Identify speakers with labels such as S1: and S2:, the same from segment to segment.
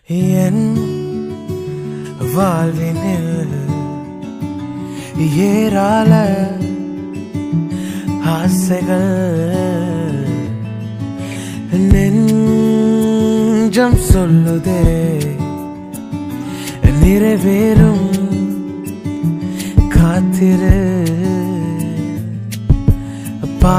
S1: என் வாழ்வினில் ஏராள ஆசைகள் நெஞ்சம் சொல்லுதே நிறைவேறும் காத்திரு அப்பா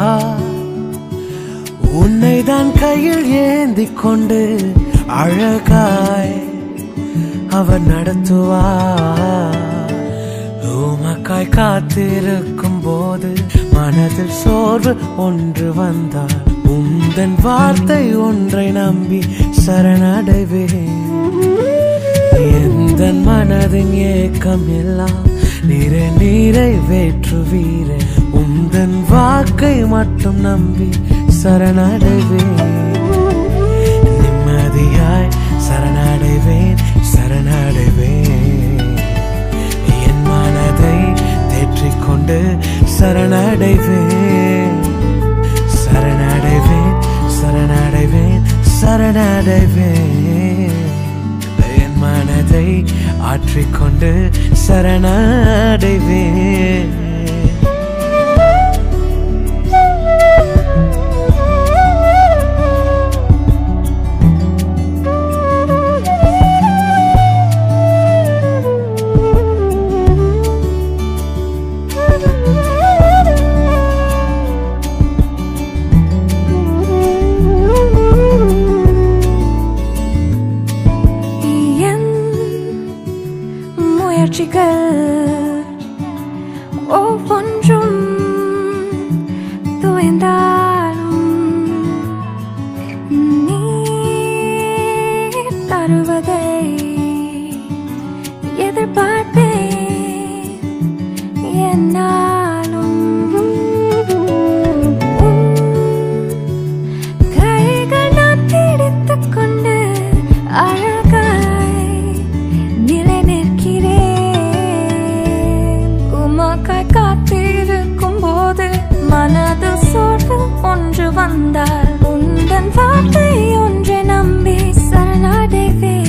S1: உன்னை தான் கையில் ஏந்தி கொண்டு அழகாய் அவர் நடத்துவார் உமக்காய் காத்திருக்கும் போது மனதில் சோர்வு ஒன்று வந்தால் உந்தன் வார்த்தை ஒன்றை நம்பி சரணடைவேன் எந்த மனதின் ஏக்கம் எல்லாம் நீரை நீரை வேற்றுவீரே உந்தன் வாக்கை மட்டும் நம்பி சரணடைவேன் நிம்மதியாய் சரணடைவேன் சரணடைவேன் என் மனதை தேற்றிக் கொண்டு சரணடைவேன் சரணடைவேன் சரணடைவேன் சரணடைவேன் என் மனதை ஆற்றிக்கொண்டு சரணடைவேன்
S2: என் முயற்சிகள் ஒவ்வொன்றும் துயர்ந்தாலும் நீ தருவதை எதிர்பார்ப்பேன் என்னாலும் உம் கைகள் நான் பிடித்துக் கொண்டு அழகாய் நிலை நிற்கிறேன் உமக்காய் காத்திருக்கும் போது மனது சோர்வு ஒன்று வந்தால் உந்தன் வார்த்தை ஒன்றை நம்பி சரணடைவேன்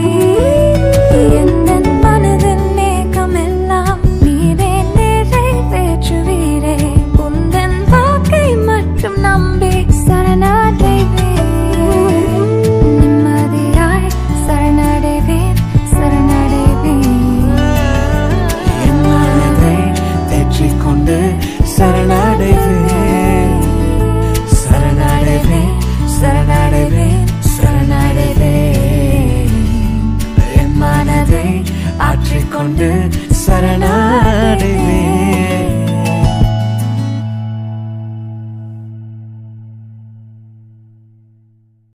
S2: எந்தன் மனதின் மேகம் எல்லாம் நீரே நிறைவேற்றுவீரே உந்தன் வாக்கை மட்டும் நம்பி சரணடைவேன் நிம்மதியாய் சரணடைவேன் சரணடைவேன்
S1: என் மனதை தேற்றிக் கொண்டு சரணடைவேன் சரணடைவேன் சரணடைவேன் சரணடைவேன் என் மனதை ஆற்றிக்கொண்டு சரணா